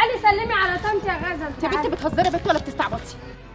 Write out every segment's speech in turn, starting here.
تعالي سلمي على طنط يا غزل انت بنت تعالي بتهزري يا بنت ولا بتستعبطي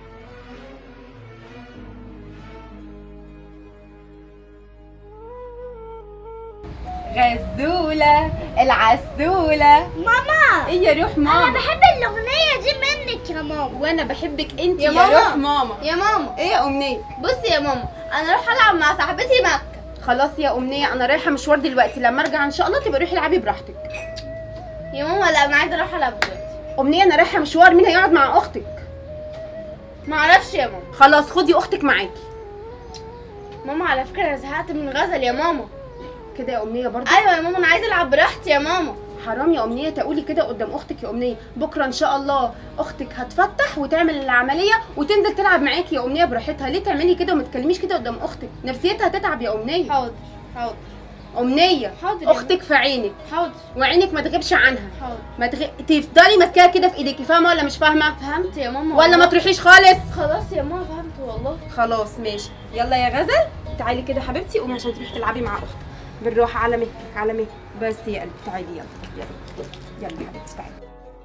غزولة العسولة ماما ايه يا روح انا ماما بحب الاغنيه دي منك يا ماما وانا بحبك انت يا يا, ماما. روح ماما يا ماما ايه يا امنية بصي يا ماما انا اروح العب مع صاحبتي مكه خلاص يا امنية انا رايحة مشوار دلوقتي لما ارجع ان شاء الله تبقى روحي العبي براحتك يا ماما لا انا عايزه اروح العب دلوقتي امنية انا رايحة مشوار مين هيقعد مع اختك ما اعرفش يا ماما خلاص خدي اختك معاكي ماما على فكره انا زهقت من غزل يا ماما كده يا امنية برضه ايوه يا ماما انا عايزه العب براحتي يا ماما حرام يا امنيه تقولي كده قدام اختك يا امنيه بكره ان شاء الله اختك هتفتح وتعمل العمليه وتنزل تلعب معاكي يا امنيه براحتها ليه تعملي كده وما تكلميش كده قدام اختك نفسيتها هتتعب يا امنيه حاضر حاضر امنيه حاضر يا اختك في عينك حاضر وعينك ما تغيبش عنها حاضر ما تغ... تفضلي ماسكاها كده في ايديكي فاهمه ولا مش فاهمه فهمت يا ماما ولا ما والله. تروحيش خالص خلاص يا ماما فهمت والله خلاص ماشي يلا يا غزل تعالي كده حبيبتي قومي عشان تروحي تلعبي مع اختك بالراحه على مهلك على مهلك بس يا قلبي تعالي يلا يلا يلا حبيبتي تعالي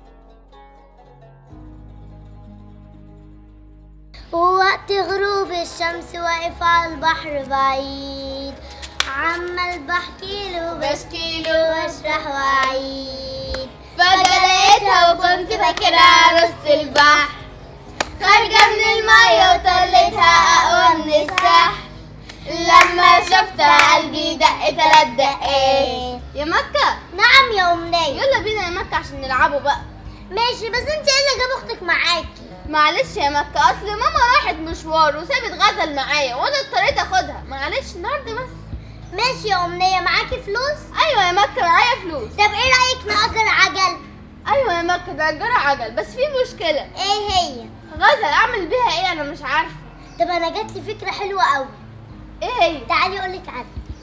ووقت غروب الشمس واقف على البحر بعيد عمال بحكي له بشكي له واشرح واعيد فجأة لقيتها وكنت فاكرها نص البحر خارجة من المية وطلتها أقوى من السحر لما شفتها قلبي دق تلات دقات يا مكة نعم يا أمنية يلا بينا يا مكة عشان نلعبوا بقى ماشي بس انت ايه اللي جاب اختك معاكي معلش يا مكة أصل ماما راحت مشوار وسابت غزل معايا وأنا اضطريت أخدها معلش النهاردة بس ماشي يا أمنية معاكي فلوس أيوة يا مكة معايا فلوس طب ايه رأيك نأجر عجل أيوة يا مكة ده أجرة عجل بس في مشكلة ايه هي غزل أعمل بيها إيه أنا مش عارفة طب انا جات لي فكرة حلوة قوي إيه هي تعالي اقولك عنها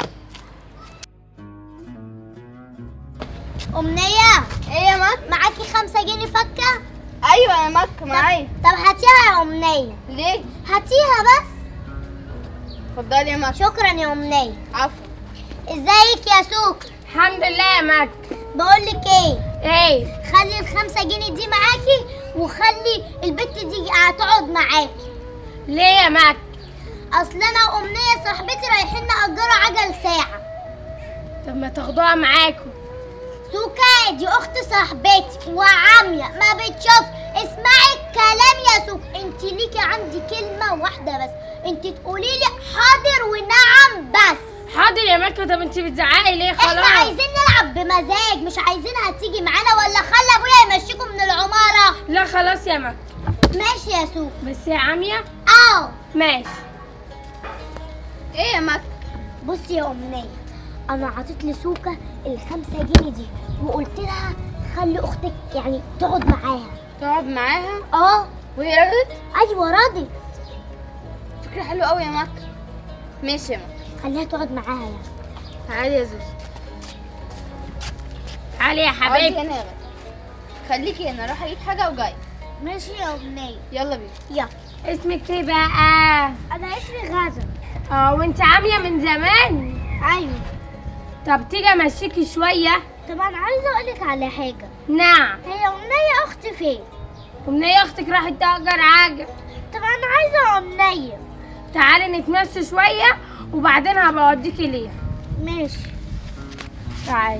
أمنية إيه يا مكة معاكي خمسة جنيه فكة أيوة يا مكة معايا طب هاتيها يا أمنية ليه هاتيها بس اتفضلي يا مكة شكرا يا أمنية عفوا ازيك يا سوق الحمد لله يا مك بقولك ايه ايه خلي الخمسة جنيه دي معاكي وخلي البت دي هتقعد معاكي ليه يا مك اصل انا وامنيه صاحبتي رايحين نأجروا عجل ساعة طب ما تاخدوها معاكم سوكا دي اخت صاحبتي وعامية ما بتشوف اسمعي الكلام يا سوك انت ليكي عندي كلمة واحدة بس انت تقولي لي حاضر ونعم بس حاضر يا مكة طب انت بتزعقي ليه احنا خلاص عايزين نلعب بمزاج مش عايزينها تيجي معانا ولا خلي ابويا يمشيكم من العمارة لا خلاص يا مكة ماشي يا سوك بس يا عمية اه ماشي إيه يا مكة بصي يا أمنية أنا عطيت لسوكا الخمسة جنيه دي وقلت لها خلي أختك يعني تقعد معاها تقعد معاها اه وهي رضت أيوة راضي فكرة حلوة أوي يا مكة ماشي يا مكة خليها تقعد معاها يعني تعالي يا زوزو تعالي يا اقعدي حبيبتي هنا يا غدا خليكي هنا راح اجيب حاجة وجاي ماشي يا أمنية يلا بينا يلا اسمك ايه بقى أنا اسمي غزل اه وانت عامية من زمان أيوة طب تيجي امشيكي شوية طب أنا عايزة أقولك على حاجة نعم هي أمنية أختي فين؟ أمنية أختك راحت تأجر عجل طب أنا عايزة أمنية تعالي نتمشى شوية وبعدين هبقى أوديكي ليها ماشي تعالي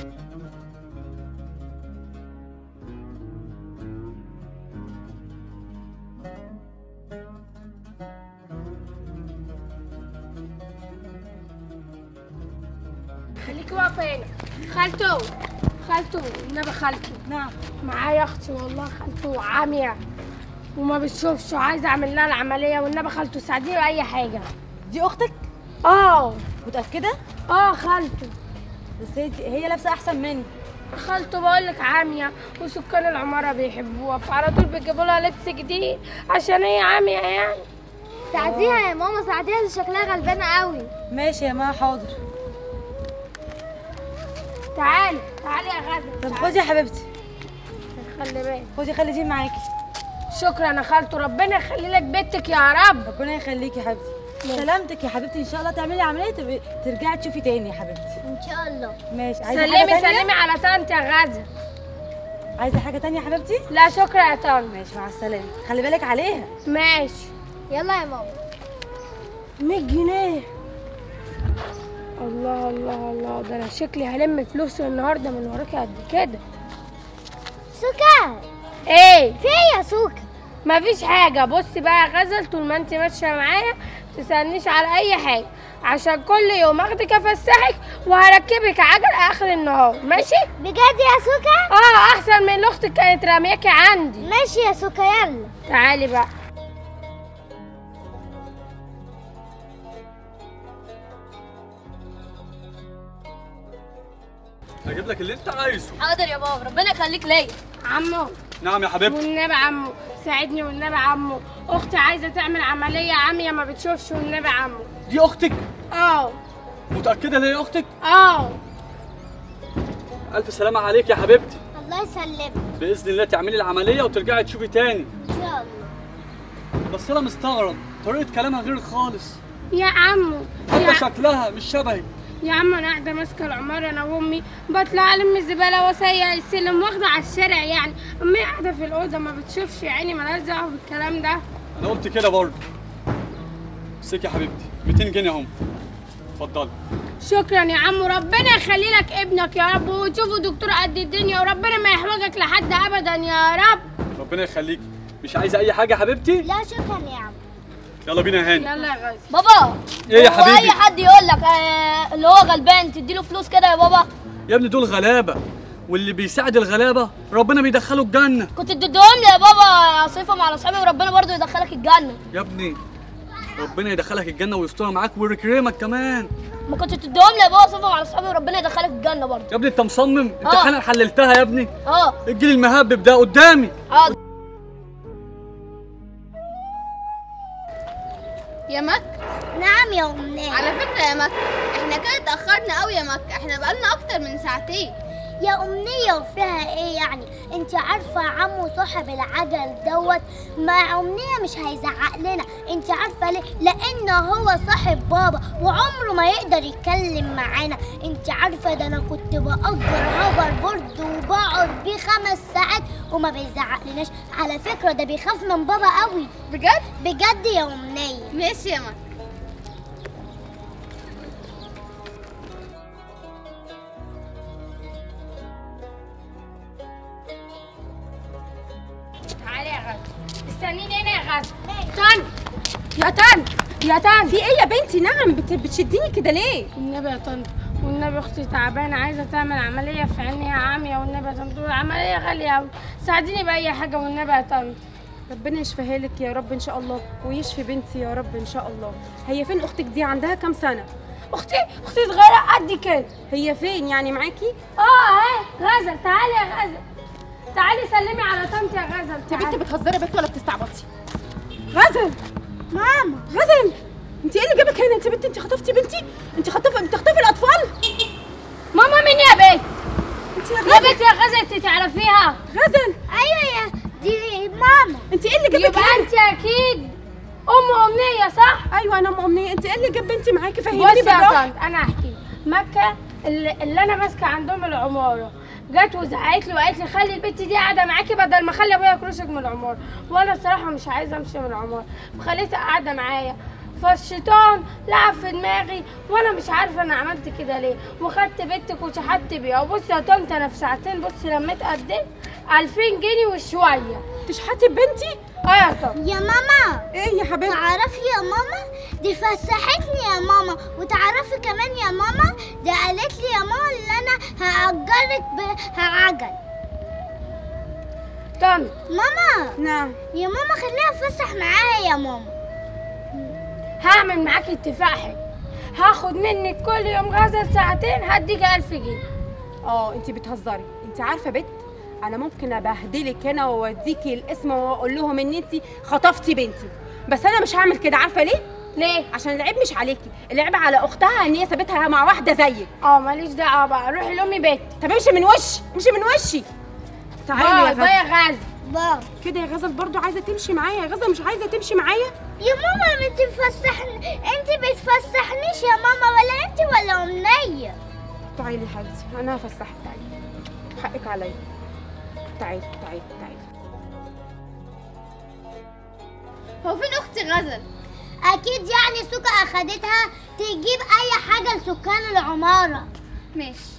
خليكي واقفة هنا خالته خالته النبي خالته نعم معايا اختي والله خالته عامية وما بتشوفش وعايزة اعمل لها العملية والنبي خالته ساعديني بأي حاجة دي اختك اه متاكده اه خالته بس هي هي لابسه احسن مني خالته بقول لك عامية وسكان العمارة بيحبوها فعلى طول بيجيبوا لها لبس جديد عشان هي عامية يعني ساعديها يا ماما ساعديها دي شكلها غلبانة قوي ماشي يا ما حاضر تعالي تعالي يا غزل طب خدي يا حبيبتي خلي بالك خدي خلي دي معاكي شكرا يا خالته ربنا يخلي لك بنتك يا رب ربنا يخليكي يا حبيبتي سلامتك يا حبيبتي ان شاء الله تعملي عمليه تبقي ترجعي تشوفي تاني يا حبيبتي إن شاء الله ماشي عايزه حاجه سلمي تانية؟ سلمي على طنط يا غزل عايزه حاجه تانية يا حبيبتي لا شكرا يا طنط ماشي مع السلامه خلي بالك عليها ماشي يلا يا ماما 100 جنيه الله الله الله ده انا شكلي هلم فلوسي النهارده من وراكي قد كده سكر ايه في إيه يا سوكا مفيش حاجة بصي بقى يا غزل طول ما انت ماشية معايا تسألنيش على أي حاجة عشان كل يوم اخدك افسحك وهركبك عجل آخر النهار ماشي؟ بجد يا سوكا اه أحسن من اللي أختك كانت رامياكي عندي ماشي يا سوكا يلا تعالي بقى هجيب لك اللي انت عايزه حاضر يا بابا ربنا يخليك ليا عمو نعم يا حبيبتي والنبي عمو ساعدني والنبي عمو أختي عايزة تعمل عملية عمية ما بتشوفش والنبي عمو دي اختك اه متاكده ان هي اختك اه الف سلامه عليك يا حبيبتي الله يسلمك باذن الله تعملي العمليه وترجعي تشوفي تاني ان شاء الله بس انا مستغرب طريقه كلامها غير خالص يا عمو حتى يا, شكلها مش شبهي يا عم انا قاعده ماسكه العماره انا وامي بطلع الم الزباله واسيق السلم واخده على الشارع يعني امي قاعده في الاوضه ما بتشوفش يا عيني مالهاش دعوه بالكلام ده انا قلت كده برضه مسك يا حبيبتي 200 جنيه اهم اتفضلي شكرا يا عم ربنا يخلي لك ابنك يا رب وتشوفه دكتور قد الدنيا وربنا ما يحوجك لحد ابدا يا رب ربنا يخليكي مش عايزه اي حاجه يا حبيبتي لا شكرا يا عم يلا بينا يا هاني يلا يا غازي بابا ايه يا هو حبيبي؟ اي حد يقول لك آه اللي هو غلبان تديله فلوس كده يا بابا يا ابني دول غلابه واللي بيساعد الغلابه ربنا بيدخله الجنه كنت تديهم لي يا بابا اصرفهم على اصحابي وربنا برضو يدخلك الجنه يا ابني ربنا يدخلك الجنه ويسترها معاك ويكرمك كمان ما كنت تديهم لي يا بابا اصرفهم على اصحابي وربنا يدخلك الجنه برضو يا ابني انت مصمم انت آه. حالا حللتها يا ابني اه الجيل المهبب ده قدامي حاضر يا مك نعم يا أمنية على فكرة يا مك احنا كده اتأخرنا قوي يا مك احنا بقالنا أكتر من ساعتين يا أمنية وفيها إيه يعني أنت عارفة عمو صاحب العجل دوت مع أمنية مش هيزعق لنا أنت عارفة ليه لأن هو صاحب بابا وعمره ما يقدر يتكلم معانا أنت عارفة ده أنا كنت بأجر هوبر بورد وبقعد بيه خمس ساعات وما بيزعق لناش على فكرة ده بيخاف من بابا قوي بجد بجد يا أمنية ماشي يا مك تعالي يا غازي استنيني هنا يا غازي تن يا تن يا تن في ايه يا بنتي نعم بت- بتشديني كده ليه والنبي يا طنط والنبي اختي تعبانه عايزه تعمل عمليه في عينيها عاميه والنبي يا طنط العمليه غاليه قوي ساعديني باي حاجه والنبي يا طنط ربنا يشفيها لك يا رب ان شاء الله ويشفي بنتي يا رب ان شاء الله هي فين اختك دي عندها كام سنه اختي اختي صغيره قد كده هي فين يعني معاكي اه اهي غزل تعالي يا غزل تعالي سلمي على طنط يا غزل انت بنت تعالي. بتهزري بنت ولا بتستعبطي غزل ماما غزل انت ايه اللي جابك هنا انت بنت انت خطفتي بنتي انت خطف بتخطفي الاطفال ماما مين يا بنت انت يا يا غزل بنت يا غزل انت تعرفيها غزل أيوة يا دي ماما انت ايه اللي جابك يبقى هنا انت اكيد ام امنيه صح ايوه انا ام امنيه انت ايه اللي جاب بنتي معاكي فهميني بصي يا بالراحه طنط انا احكي مكه اللي, اللي انا ماسكه عندهم العماره جت وزعقت لي وقالت لي خلي البت دي قاعده معاكي بدل ما اخلي ابويا يكرشك من العماره وانا الصراحه مش عايزه امشي من العماره فخليتها قاعده معايا فالشيطان لعب في دماغي وانا مش عارفه انا عملت كده ليه وخدت بنتك وشحت بيها وبصي يا طنط انا في ساعتين بصي لميت قد ايه 2000 جنيه وشويه تشحتي بنتي اه يا طنط يا ماما ايه يا حبيبتي تعرفي يا ماما دي فسحتني يا ماما وتعرفي كمان يا ماما ده قالت لي يا ماما اللي انا هأجرك بعجل طنط ماما نعم يا ماما خليها افسح معاها يا ماما هعمل معاكي اتفاق حلو هاخد منك كل يوم غزل ساعتين هديك 1000 جنيه اه انت بتهزري انت عارفه بنت انا ممكن ابهدلك هنا واوديكي الاسم واقول لهم ان انت خطفتي بنتي بس انا مش هعمل كده عارفه ليه ليه؟ عشان العيب مش عليكي العيب على اختها ان هي سابتها مع واحده زيك اه ماليش دعوه بقى روحي لامي بيتي طب امشي من وشي امشي من وشي تعالي يا باي باي غزل يا غازي بابا كده يا غزل برضو عايزه تمشي معايا يا غزل مش عايزه تمشي معايا يا ماما انت بتفسحني انت بتفسحنيش يا ماما ولا انت ولا امنيه تعالي يا حبيبتي انا هفسحك تعالي حقك عليا تعالي تعالي تعالي هو فين اختي غزل اكيد يعني سوكا اخدتها تجيب اي حاجه لسكان العماره ماشي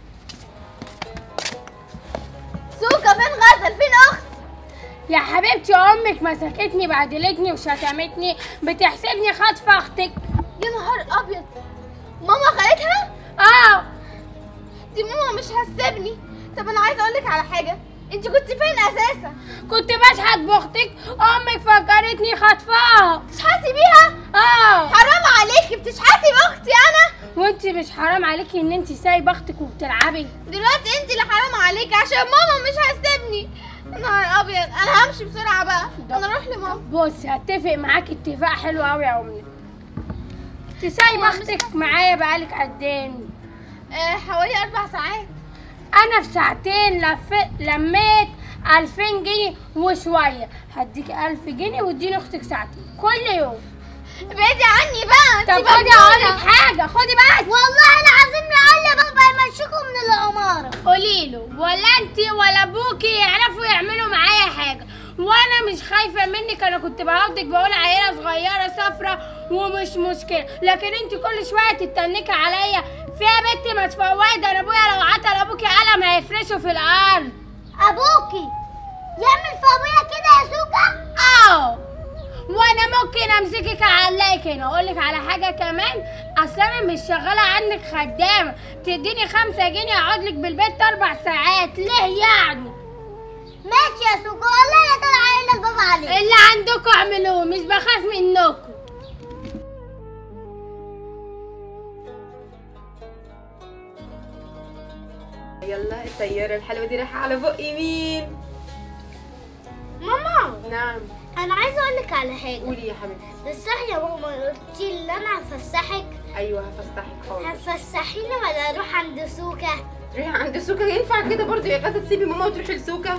سوكا فين غزل فين اختي يا حبيبتي امك مسكتني بعدلتني وشتمتني بتحسبني خاطفه اختك يا نهار ابيض ماما خدتها اه دي ماما مش هتسيبني طب انا عايزه اقول لك على حاجه انت كنت فين اساسا كنت بشحت باختك امك فكرتني خاطفاها بتشحتي بيها اه حرام عليكي بتشحتي باختي انا وانت مش حرام عليكي ان انت سايبه اختك وبتلعبي دلوقتي انت اللي حرام عليكي عشان ماما مش هتسيبني يا نهار ابيض انا همشي بسرعه بقى انا اروح لماما بصي هتفق معاكي اتفاق حلو قوي يا امي انت سايبه اختك معايا بقالك قد ايه آه حوالي اربع ساعات انا في ساعتين لف... لميت 2000 جنيه وشويه هديك 1000 جنيه واديني اختك ساعتين كل يوم ابعدي عني بقى انت طب خدي اقول لك حاجه خدي بس والله العظيم يا بابا يمشيكم من العماره قولي له ولا انت ولا ابوكي يعرفوا يعملوا معايا حاجه وانا مش خايفه منك انا كنت بهودك بقول عيله صغيره صفرة ومش مشكله لكن انت كل شويه تتنكي عليا فيها بنت ما تفوقي ده انا ابويا لو عطى لابوكي قلم هيفرشه في الارض ابوكي يعمل في ابويا كده يا سوكا اه وانا ممكن امسكك اعلقك هنا اقول لك على حاجه كمان اصل انا مش شغاله عندك خدامه تديني خمسة جنيه اقعد لك بالبيت اربع ساعات ليه يعني ماشي يا سوكا والله يا ده العيله البابا عليك اللي عندكم اعملوه مش بخاف منكم يلا الطياره الحلوه دي رايحه على بق مين ماما نعم انا عايزه اقول لك على حاجه قولي يا حبيبتي بس يا ماما قلتي لي انا هفسحك ايوه هفسحك حاضر هتفسحيني ولا اروح عند سوكا تروحي عند سوكا ينفع كده برضو يا غزه تسيبي ماما وتروحي لسوكا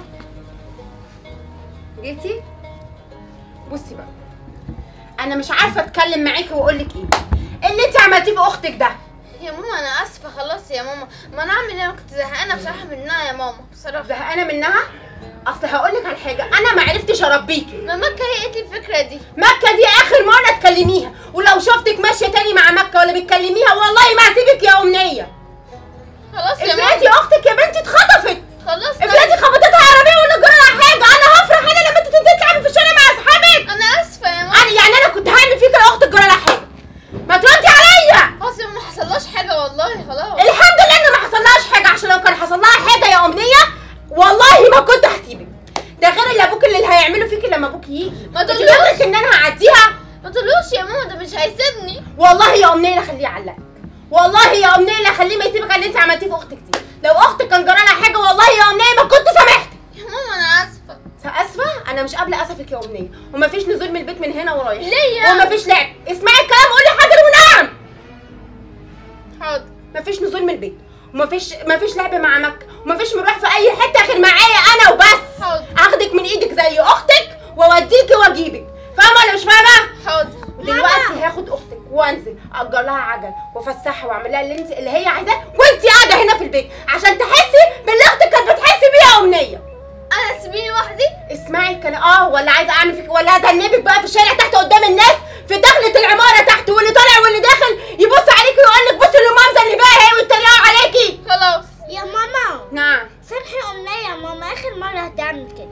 جيتي بصي بقى انا مش عارفه اتكلم معاكي واقول لك ايه اللي انت عملتيه في اختك ده يا ماما انا اسفه خلاص يا ماما ما انا اعمل ايه انا كنت زهقانه بصراحه منها يا ماما بصراحه زهقانه منها اصل هقول لك على حاجه انا ما عرفتش اربيكي ما مكه هي قالت لي الفكره دي مكه دي اخر مره تكلميها ولو شفتك ماشيه تاني مع مكه ولا بتكلميها والله ما هسيبك يا امنيه خلاص يا افرضي ماما اختك يا بنتي اتخطفت خلاص افرضي خبطتها عربيه ولا جرى لها حاجه انا هفرح انا لما انت تنزلي تلعبي في الشارع مع اصحابك انا اسفه يا ماما انا يعني انا كنت هعمل فيك لو اختك جرى لها حاجه ما تردي عليا خلاص يا ماما ما حصلهاش حاجه والله خلاص الحمد لله ان ما حصلهاش حاجه عشان لو كان حصل لها حاجه يا امنيه والله ما كنت هسيبك ده غير اللي ابوك اللي هيعمله فيكي لما ابوك يجي ما انت تقولوش. فاكرك ان انا هعديها ما تقولوش يا ماما ده مش هيسيبني والله يا امنيه لا خليه يعلقك والله يا امنيه لا خليه ما يسيبك على اللي انت عملتيه في اختك دي لو اختك كان جرى لها حاجه والله يا امنيه ما كنت سامحتك يا ماما انا اسفه اسفه انا مش قابله اسفك يا امنيه ومفيش نزول من البيت من هنا ورايح ليه يا ومفيش لعب اسمعي الكلام وقولي حاضر ونعم حاضر مفيش نزول من البيت ومفيش مفيش لعب مع مكه ومفيش مروح في اي حته غير معايا انا وبس حاضر. اخدك من ايدك زي اختك واوديكي واجيبك فاهمه ولا مش فاهمه حاضر ودلوقتي هاخد اختك وانزل اجر لها عجل وافسحها واعمل لها اللي انت اللي هي عايزاه وانت قاعده هنا في البيت عشان تحسي باللي اختك كانت بتحسي بيه يا امنيه انا تسيبيني لوحدي اسمعي الكلام اه ولا عايزه اعمل فيك ولا اذنبك بقى في الشارع تحت قدام الناس في دخلة العماره تحت واللي طالع واللي داخل يبص عليكي ويقول لك بصي للمنظر اللي بقى هي ويتريقوا عليكي خلاص يا ماما نعم سامحي امنيه يا ماما اخر مره هتعمل كده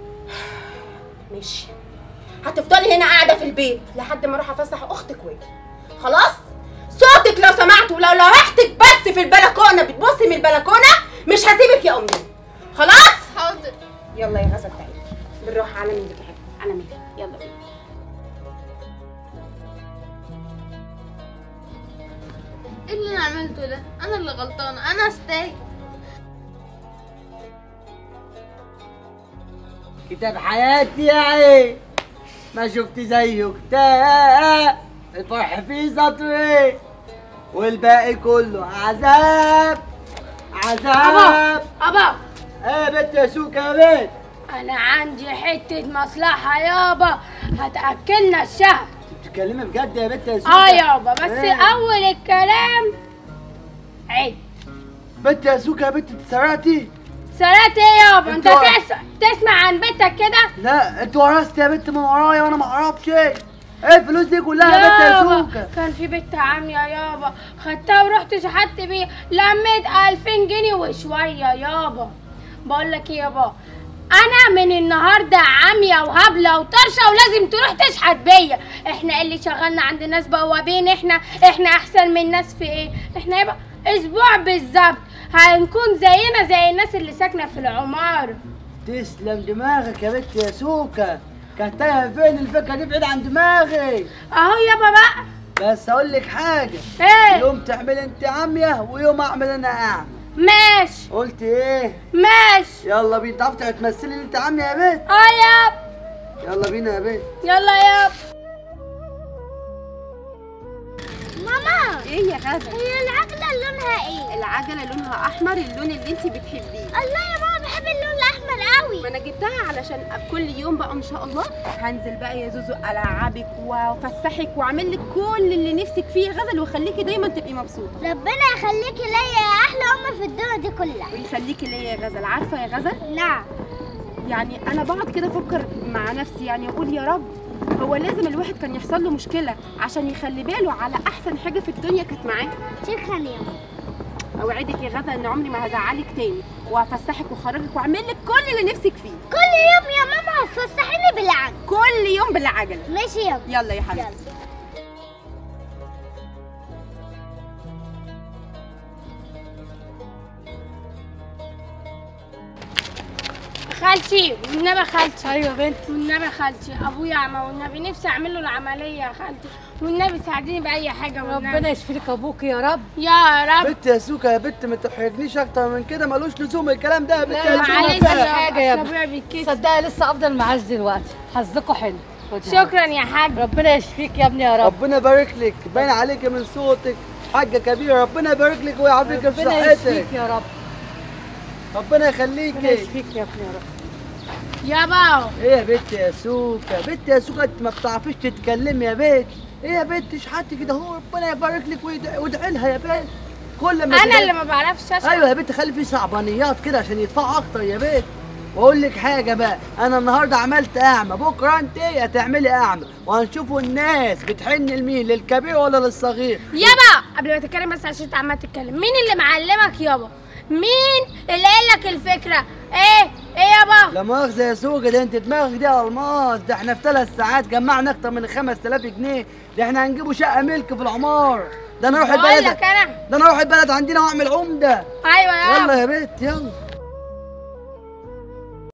ماشي هتفضلي هنا قاعده في البيت لحد ما اروح افسح اختك واجي خلاص صوتك لو سمعت ولو لوحتك بس في البلكونه بتبصي من البلكونه مش هسيبك يا امي خلاص حاضر يلا يا غزل تعالي بالراحه على مين يا حبيبي على مين يلا بينا ايه اللي انا عملته ده انا اللي غلطانه انا استاهل كتاب حياتي يا عين ما شفت زيه كتاب الفرح فيه سطرين والباقي كله عذاب عذاب ابا ابا ايه يا بنت يا سوكا يا بنت انا عندي حته مصلحه يابا هتاكلنا الشهر انت بتتكلمي بجد يا بنت يا سوكا اه يابا بس إيه؟ اول الكلام عيب بنت يا سوكا يا بنت انت سرقتي سرقت ايه يابا انت انتوا- تس... تسمع عن بنتك كده لا انت ورثت يا بنت من ورايا وانا ما اعرفش ايه ايه الفلوس دي كلها يا بنت يا يابا سوكا كان في بنت عامية يابا خدتها ورحت شحت بيه لميت 2000 جنيه وشوية يابا بقول لك ايه يابا انا من النهارده عاميه وهبله وطرشه ولازم تروح تشحت بيا احنا اللي شغلنا عند ناس بوابين احنا احنا احسن من الناس في ايه احنا يبقى اسبوع بالظبط هنكون زينا زي الناس اللي ساكنه في العماره تسلم دماغك يا بنت يا سوكا كانت تايهه فين الفكره دي بعيد عن دماغي اهو يابا بقى بس اقول لك حاجه ايه يوم تعمل انت عمية ويوم اعمل انا اعمى ماشي قلت ايه ماشي يلا بينا تعرفي تمثلي ان انت عمية يا بنت اه ياب يلا بينا يا بنت يلا ياب ماما ايه يا غزل هي العجلة لونها ايه؟ العجله لونها احمر اللون اللي انت بتحبيه الله يا ماما بحب اللون الاحمر قوي ما انا جبتها علشان كل يوم بقى ان شاء الله هنزل بقى يا زوزو العبك وافسحك واعمل لك كل اللي نفسك فيه يا غزل واخليكي دايما تبقي مبسوطه ربنا يخليكي ليا يا احلى ام في الدنيا دي كلها ويخليكي ليا يا غزل عارفه يا غزل نعم يعني انا بقعد كده افكر مع نفسي يعني اقول يا رب هو لازم الواحد كان يحصل له مشكله عشان يخلي باله على احسن حاجه في الدنيا كانت معاه شكرا يا ماما اوعدك يا غزل ان عمري ما هزعلك تاني وهفسحك واخرجك واعمل لك كل اللي نفسك فيه كل يوم يا ماما هتفسحيني بالعجل كل يوم بالعجله ماشي يا ماما يلا يا حبيبتي يلا خالتي والنبي خالتي ايوه بنت والنبي خالتي ابويا اعمى والنبي نفسي اعمل له العمليه يا خالتي والنبي ساعديني باي حاجه والنبي ربنا يشفي لك ابوك يا رب يا رب بنت يا سوكا يا بنت ما تحرجنيش اكتر من كده ملوش لزوم الكلام ده يا بنت لا، يا معلش. سوكا ولا حاجة يا أصل ابني. ابويا بيتكسر صدقني لسه افضل معاش دلوقتي حظكوا حلو خدي. شكرا يا حاج ربنا يشفيك يا ابني يا رب ربنا يبارك لك باين عليك من صوتك حاجه كبيره ربنا يبارك لك ويعافيك في ربنا صحتك يشفيك يا رب ربنا ربنا يخليكي يشفيك يا ابني يا رب يا باو ايه يا بنت يا سوكا بنت يا سوكا انت ما بتعرفيش تتكلمي يا بنت ايه يا بنت شحاتي كده هو ربنا يبارك لك ويدع- وادعي لها يا بنت كل ما انا تلاقي- اللي ما بعرفش اشرب ايوه يا بنت خلي في صعبانيات كده عشان يدفعوا اكتر يا بنت واقول لك حاجه بقى انا النهارده عملت اعمى بكره انت هتعملي اعمى وهنشوفوا الناس بتحن لمين للكبير ولا للصغير يابا قبل ما تتكلم بس عشان انت عمال تتكلم مين اللي معلمك يابا مين اللي قال لك الفكره ايه ايه يابا لا مؤاخذه يا سوقه ده انت دماغك دي الماس ده احنا في ثلاث ساعات جمعنا اكتر من 5000 جنيه ده احنا هنجيبوا شقه ملك في العمار ده انا اروح بقول البلد لك انا ده انا اروح البلد عندنا واعمل عمده ايوه يابا يلا يا بنت يلا